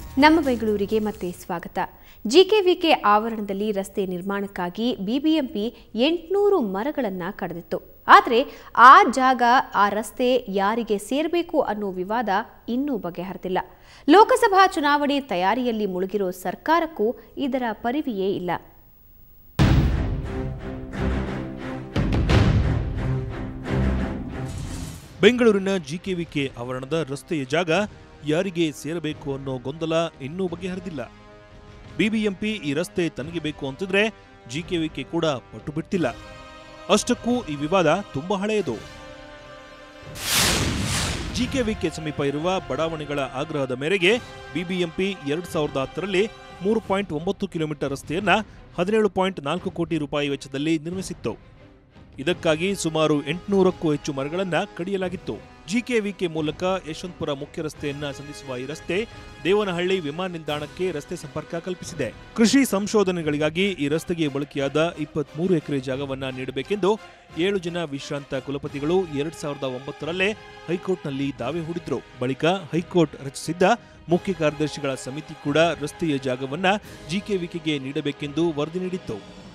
ನಮ್ಮ ಬೆಂಗಳೂರಿಗೆ ಮತ್ತೆ ಸ್ವಾಗತ ಜಿಕೆವಿಕೆ ಆವರಣದಲ್ಲಿ ರಸ್ತೆ ನಿರ್ಮಾಣಕ್ಕಾಗಿ ಬಿಬಿಎಂಪಿ ಎಂಟುನೂರು ಮರಗಳನ್ನು ಕಡಿದಿತ್ತು ಆದರೆ ಆ ಜಾಗ ಆ ರಸ್ತೆ ಯಾರಿಗೆ ಸೇರಬೇಕು ಅನ್ನೋ ವಿವಾದ ಇನ್ನೂ ಬಗೆಹರಿದಿಲ್ಲ ಲೋಕಸಭಾ ಚುನಾವಣೆ ತಯಾರಿಯಲ್ಲಿ ಮುಳುಗಿರೋ ಸರ್ಕಾರಕ್ಕೂ ಇದರ ಪರಿವೆಯೇ ಇಲ್ಲ ಬೆಂಗಳೂರಿನ ಜಿಕೆವಿಕೆ ಆವರಣದ ರಸ್ತೆಯ ಜಾಗ ಯಾರಿಗೆ ಸೇರಬೇಕು ಅನ್ನೋ ಗೊಂದಲ ಇನ್ನೂ ಬಗೆಹರಿದಿಲ್ಲ ಬಿಬಿಎಂಪಿ ಈ ರಸ್ತೆ ತನಗೆ ಬೇಕು ಅಂತಿದ್ರೆ ಜಿಕೆವಿಕೆ ಕೂಡ ಪಟ್ಟು ಬಿಟ್ಟಿಲ್ಲ ಅಷ್ಟಕ್ಕೂ ಈ ವಿವಾದ ತುಂಬಾ ಹಳೆಯದು ಜಿಕೆವಿಕೆ ಸಮೀಪ ಇರುವ ಬಡಾವಣೆಗಳ ಆಗ್ರಹದ ಮೇರೆಗೆ ಬಿಬಿಎಂಪಿ ಎರಡ್ ಸಾವಿರದ ಹತ್ತರಲ್ಲಿ ಮೂರು ಪಾಯಿಂಟ್ ಒಂಬತ್ತು ಕಿಲೋಮೀಟರ್ ರಸ್ತೆಯನ್ನ ಹದಿನೇಳು ಪಾಯಿಂಟ್ ನಾಲ್ಕು ಕೋಟಿ ರೂಪಾಯಿ ವೆಚ್ಚದಲ್ಲಿ ನಿರ್ಮಿಸಿತ್ತು ಇದಕ್ಕಾಗಿ ಸುಮಾರು ಎಂಟುನೂರಕ್ಕೂ ಹೆಚ್ಚು ಮರಗಳನ್ನ ಕಡಿಯಲಾಗಿತ್ತು ಜಿಕೆವಿಕೆ ಮೂಲಕ ಯಶವಂತಪುರ ಮುಖ್ಯ ರಸ್ತೆಯನ್ನ ಸಂಧಿಸುವ ಈ ರಸ್ತೆ ದೇವನಹಳ್ಳಿ ವಿಮಾನ ನಿಲ್ದಾಣಕ್ಕೆ ರಸ್ತೆ ಸಂಪರ್ಕ ಕಲ್ಪಿಸಿದೆ ಕೃಷಿ ಸಂಶೋಧನೆಗಳಿಗಾಗಿ ಈ ರಸ್ತೆಗೆ ಬಳಕೆಯಾದ ಇಪ್ಪತ್ಮೂರು ಎಕರೆ ಜಾಗವನ್ನ ನೀಡಬೇಕೆಂದು ಏಳು ಜನ ವಿಶ್ರಾಂತ ಕುಲಪತಿಗಳು ಎರಡ್ ಸಾವಿರದ ಒಂಬತ್ತರಲ್ಲೇ ಹೈಕೋರ್ಟ್ನಲ್ಲಿ ದಾವೆ ಹೂಡಿದ್ರು ಬಳಿಕ ಹೈಕೋರ್ಟ್ ರಚಿಸಿದ್ದ ಮುಖ್ಯ ಕಾರ್ಯದರ್ಶಿಗಳ ಸಮಿತಿ ಕೂಡ ರಸ್ತೆಯ ಜಾಗವನ್ನ ಜಿಕೆವಿಕೆಗೆ ನೀಡಬೇಕೆಂದು ವರದಿ ನೀಡಿತ್ತು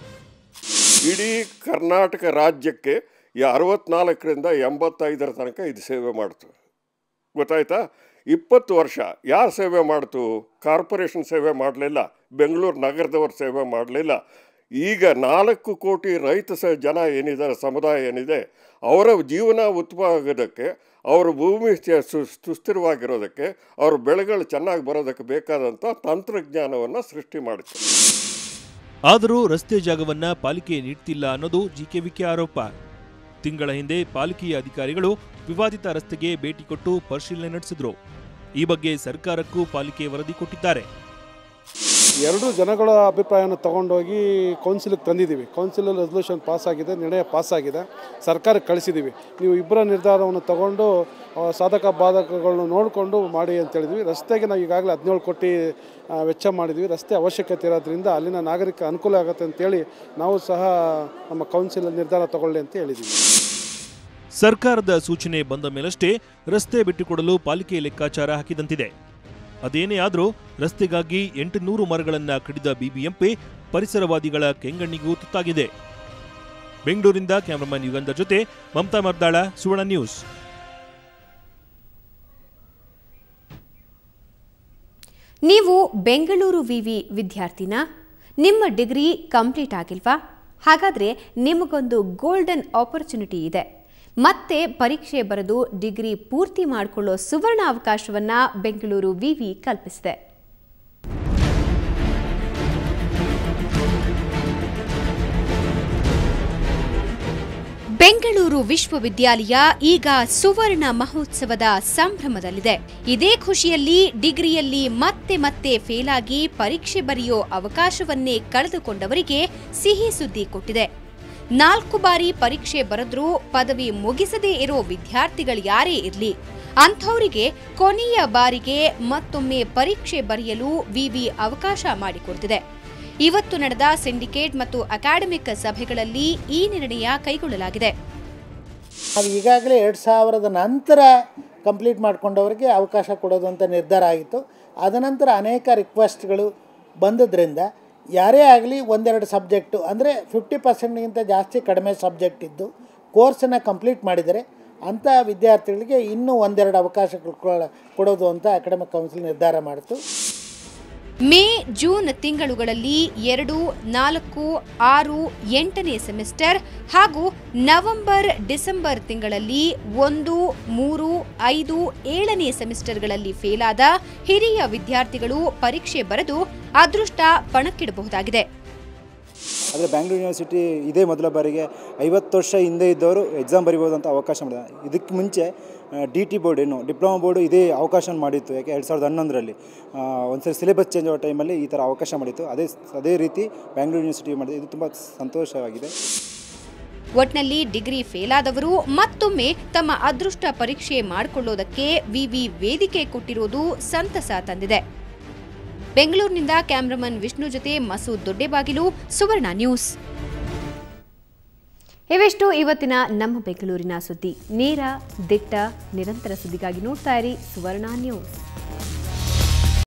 ಇಡೀ ಕರ್ನಾಟಕ ರಾಜ್ಯಕ್ಕೆ ಈ ಅರವತ್ನಾಲ್ಕರಿಂದ ಎಂಬತ್ತೈದರ ತನಕ ಇದು ಸೇವೆ ಮಾಡ್ತು ಗೊತ್ತಾಯ್ತಾ ಇಪ್ಪತ್ತು ವರ್ಷ ಯಾರು ಸೇವೆ ಮಾಡ್ತು ಕಾರ್ಪೊರೇಷನ್ ಸೇವೆ ಮಾಡಲಿಲ್ಲ ಬೆಂಗಳೂರು ನಗರದವ್ರು ಸೇವೆ ಮಾಡಲಿಲ್ಲ ಈಗ ನಾಲ್ಕು ಕೋಟಿ ರೈತ ಸ ಜನ ಏನಿದ್ದಾರೆ ಸಮುದಾಯ ಏನಿದೆ ಅವರ ಜೀವನ ಉತ್ತಮ ಆಗೋದಕ್ಕೆ ಅವರ ಭೂಮಿ ಚ- ಸು- ಸುಸ್ಥಿರವಾಗಿರೋದಕ್ಕೆ ಅವ್ರ ಬೆಳೆಗಳು ಚೆನ್ನಾಗಿ ಬರೋದಕ್ಕೆ ಬೇಕಾದಂಥ ತಂತ್ರಜ್ಞಾನವನ್ನು ಸೃಷ್ಟಿ ಮಾಡಿತು ಆದರೂ ರಸ್ತೆ ಜಾಗವನ್ನ ಪಾಲಿಕೆ ನೀಡ್ತಿಲ್ಲ ಅನ್ನೋದು ಜಿಕೆವಿಕೆ ಆರೋಪ ತಿಂಗಳ ಹಿಂದೆ ಪಾಲಿಕೆಯ ಅಧಿಕಾರಿಗಳು ವಿವಾದಿತ ರಸ್ತೆಗೆ ಭೇಟಿ ಕೊಟ್ಟು ಪರಿಶೀಲನೆ ನಡೆಸಿದ್ರು ಈ ಬಗ್ಗೆ ಸರ್ಕಾರಕ್ಕೂ ಪಾಲಿಕೆ ವರದಿ ಕೊಟ್ಟಿದ್ದಾರೆ ಎರಡು ಜನಗಳ ಅಭಿಪ್ರಾಯವನ್ನು ತಗೊಂಡೋಗಿ ಕೌನ್ಸಿಲಿಗೆ ತಂದಿದ್ದೀವಿ ಕೌನ್ಸಿಲಲ್ಲಿ ರೆಸಲ್ಯೂಷನ್ ಪಾಸ್ ಆಗಿದೆ ನಿರ್ಣಯ ಪಾಸ್ ಆಗಿದೆ ಸರ್ಕಾರಕ್ಕೆ ಕಳಿಸಿದ್ದೀವಿ ನೀವು ಇಬ್ಬರ ನಿರ್ಧಾರವನ್ನು ತಗೊಂಡು ಆ, ಸಾಧಕ ಬಾಧಕಗಳನ್ನ ನೋಡಿಕೊಂಡು ಮಾಡಿ ಅಂತ ಹೇಳಿದ್ವಿ ರಸ್ತೆಗೆ ನಾವು ಈಗಾಗಲೇ ಹದಿನೇಳು ಕೋಟಿ ಆ, ವೆಚ್ಚ ಮಾಡಿದ್ವಿ ರಸ್ತೆ ಅವಶ್ಯಕತೆ ಇರೋದ್ರಿಂದ ಅಲ್ಲಿನ ನಾಗರಿಕ ಅನುಕೂಲ ಆಗುತ್ತೆ ಅಂತೇಳಿ ನಾವು ಸಹ ನಮ್ಮ ಕೌನ್ಸಿಲಲ್ಲಿ ನಿರ್ಧಾರ ತಗೊಳ್ಳಿ ಅಂತ ಹೇಳಿದ್ದೀವಿ ಸರ್ಕಾರದ ಸೂಚನೆ ಬಂದ ಮೇಲಷ್ಟೇ ರಸ್ತೆ ಬಿಟ್ಟುಕೊಡಲು ಪಾಲಿಕೆ ಲೆಕ್ಕಾಚಾರ ಹಾಕಿದಂತಿದೆ ಅದೇನೇ ಆದರೂ ರಸ್ತೆಗಾಗಿ ಎಂಟುನೂರು ಮರಗಳನ್ನ ಕಡಿದ ಬಿಬಿಎಂಪಿ ಪರಿಸರವಾದಿಗಳ ಕೆಂಗಣ್ಣಿಗೂ ತುತ್ತಾಗಿದೆ ಬೆಂಗಳೂರಿಂದ ಕ್ಯಾಮರಾಮನ್ ಯುಗಂಧರ್ ಜೊತೆ ಮಮತಾ ಮರ್ದಾಳ ಸುವರ್ಣ ನ್ಯೂಸ್ ನೀವು ಬೆಂಗಳೂರು ವಿವಿ ವಿದ್ಯಾರ್ಥಿನಾ ನಿಮ್ಮ ಡಿಗ್ರಿ ಕಂಪ್ಲೀಟ್ ಆಗಿಲ್ವಾ ಹಾಗಾದರೆ ನಿಮಗೊಂದು ಗೋಲ್ಡನ್ ಆಪರ್ಚುನಿಟಿ ಇದೆ ಮತ್ತೆ ಪರೀಕ್ಷೆ ಬರೆದು ಡಿಗ್ರಿ ಪೂರ್ತಿ ಮಾಡಿಕೊಳ್ಳೋ ಸುವರ್ಣ ಅವಕಾಶವನ್ನು ಬೆಂಗಳೂರು ವಿವಿ ಕಲ್ಪಿಸಿದೆ ಬೆಂಗಳೂರು ವಿಶ್ವವಿದ್ಯಾಲಯ ಈಗ ಸುವರ್ಣ ಮಹೋತ್ಸವದ ಸಂಭ್ರಮದಲ್ಲಿದೆ ಇದೇ ಖುಷಿಯಲ್ಲಿ ಡಿಗ್ರಿಯಲ್ಲಿ ಮತ್ತೆ ಮತ್ತೆ ಫೇಲ್ ಆಗಿ ಪರೀಕ್ಷೆ ಬರೆಯೋ ಅವಕಾಶವನ್ನೇ ಕಳೆದುಕೊಂಡವರಿಗೆ ಸಿಹಿ ಸುದ್ದಿ ಕೊಟ್ಟಿದೆ ನಾಲ್ಕು ಬಾರಿ ಪರೀಕ್ಷೆ ಬರೆದ್ರೂ ಪದವಿ ಮುಗಿಸದೇ ಇರೋ ವಿದ್ಯಾರ್ಥಿಗಳು ಯಾರೇ ಇರಲಿ ಅಂಥವರಿಗೆ ಕೊನೆಯ ಬಾರಿಗೆ ಮತ್ತೊಮ್ಮೆ ಪರೀಕ್ಷೆ ಬರೆಯಲು ವಿವಿ ಅವಕಾಶ ಮಾಡಿಕೊಡ್ತಿದೆ ಇವತ್ತು ನಡೆದ ಸಿಂಡಿಕೇಟ್ ಮತ್ತು ಅಕಾಡೆಮಿಕ್ ಸಭೆಗಳಲ್ಲಿ ಈ ನಿರ್ಣಯ ಕೈಗೊಳ್ಳಲಾಗಿದೆ ನಾವು ಈಗಾಗಲೇ ಎರಡು ಸಾವಿರದ ನಂತರ ಕಂಪ್ಲೀಟ್ ಮಾಡ್ಕೊಂಡವರಿಗೆ ಅವಕಾಶ ಕೊಡೋದು ಅಂತ ನಿರ್ಧಾರ ಆಗಿತ್ತು ಅದನಂತರ ಅನೇಕ ರಿಕ್ವೆಸ್ಟ್ಗಳು ಬಂದದ್ರಿಂದ ಯಾರೇ ಆಗಲಿ ಒಂದೆರಡು ಸಬ್ಜೆಕ್ಟು ಅಂದರೆ ಫಿಫ್ಟಿ ಪರ್ಸೆಂಟ್ಗಿಂತ ಜಾಸ್ತಿ ಕಡಿಮೆ ಸಬ್ಜೆಕ್ಟ್ ಇದ್ದು ಕೋರ್ಸನ್ನು ಕಂಪ್ಲೀಟ್ ಮಾಡಿದರೆ ಅಂಥ ವಿದ್ಯಾರ್ಥಿಗಳಿಗೆ ಇನ್ನೂ ಒಂದೆರಡು ಅವಕಾಶಗಳು ಕೊಡ- ಕೊಡೋದು ಅಂತ ಅಕಾಡೆಮಿಕ್ ಕೌನ್ಸಿಲ್ ನಿರ್ಧಾರ ಮಾಡಿತು ಮೇ ಜೂನ್ ತಿಂಗಳುಗಳಲ್ಲಿ ಎರಡು ನಾಲ್ಕು ಆರು ಎಂಟನೇ ಸೆಮಿಸ್ಟರ್ ಹಾಗೂ ನವೆಂಬರ್ ಡಿಸೆಂಬರ್ ತಿಂಗಳಲ್ಲಿ ಒಂದು ಮೂರು ಐದು ಏಳನೇ ಸೆಮಿಸ್ಟರ್ಗಳಲ್ಲಿ ಫೇಲಾದ ಹಿರಿಯ ವಿದ್ಯಾರ್ಥಿಗಳು ಪರೀಕ್ಷೆ ಬರೆದು ಅದೃಷ್ಟ ಪಣಕ್ಕಿಡಬಹುದಾಗಿದೆ ಆದರೆ ಬ್ಯಾಂಗ್ಳೂರು ಯೂನಿವರ್ಸಿಟಿ ಇದೇ ಮೊದಲ ಬಾರಿಗೆ ಐವತ್ತು ವರ್ಷ ಹಿಂದೆ ಇದ್ದವರು ಎಕ್ಸಾಮ್ ಬರಿಬೋದು ಅಂತ ಅವಕಾಶ ಮಾಡಿದೆ ಇದಕ್ಕೆ ಮುಂಚೆ ಡಿ ಟಿ ಬೋರ್ಡ್ ಏನು ಡಿಪ್ಲೊಮಾ ಬೋರ್ಡು ಇದೇ ಅವಕಾಶ ಮಾಡಿತ್ತು ಯಾಕೆ ಎರಡು ಸಾವಿರದ ಹನ್ನೊಂದರಲ್ಲಿ ಒಂದ್ಸರಿ ಸಿಲೆಬಸ್ ಚೇಂಜ್ ಆಗೋ ಟೈಮಲ್ಲಿ ಈ ಥರ ಅವಕಾಶ ಮಾಡಿತ್ತು ಅದೇ ಅದೇ ರೀತಿ ಬ್ಯಾಂಗ್ಳೂರು ಯೂನಿವರ್ಸಿಟಿ ಮಾಡಿದೆ ಇದು ತುಂಬ ಸಂತೋಷವಾಗಿದೆ ಒಟ್ನಲ್ಲಿ ಡಿಗ್ರಿ ಫೇಲಾದವರು ಮತ್ತೊಮ್ಮೆ ತಮ್ಮ ಅದೃಷ್ಟ ಪರೀಕ್ಷೆ ಮಾಡಿಕೊಳ್ಳೋದಕ್ಕೆ ವಿವಿ ವೇದಿಕೆ ಕೊಟ್ಟಿರೋದು ಸಂತಸ ತಂದಿದೆ ಬೆಂಗಳೂರಿನಿಂದ ಕ್ಯಾಮ್ರಾಮನ್ ವಿಷ್ಣು ಜೊತೆ ಮಸೂದ್ ದೊಡ್ಡಬಾಗಿಲು ಸುವರ್ಣ ನ್ಯೂಸ್ ಇವೆಷ್ಟು ಇವತ್ತಿನ ನಮ್ಮ ಬೆಂಗಳೂರಿನ ಸುದ್ದಿ ನೇರ ದಿಟ್ಟ ನಿರಂತರ ಸುದ್ದಿಗಾಗಿ ನೋಡ್ತಾ ಇರಿ ಸುವರ್ಣ ನ್ಯೂಸ್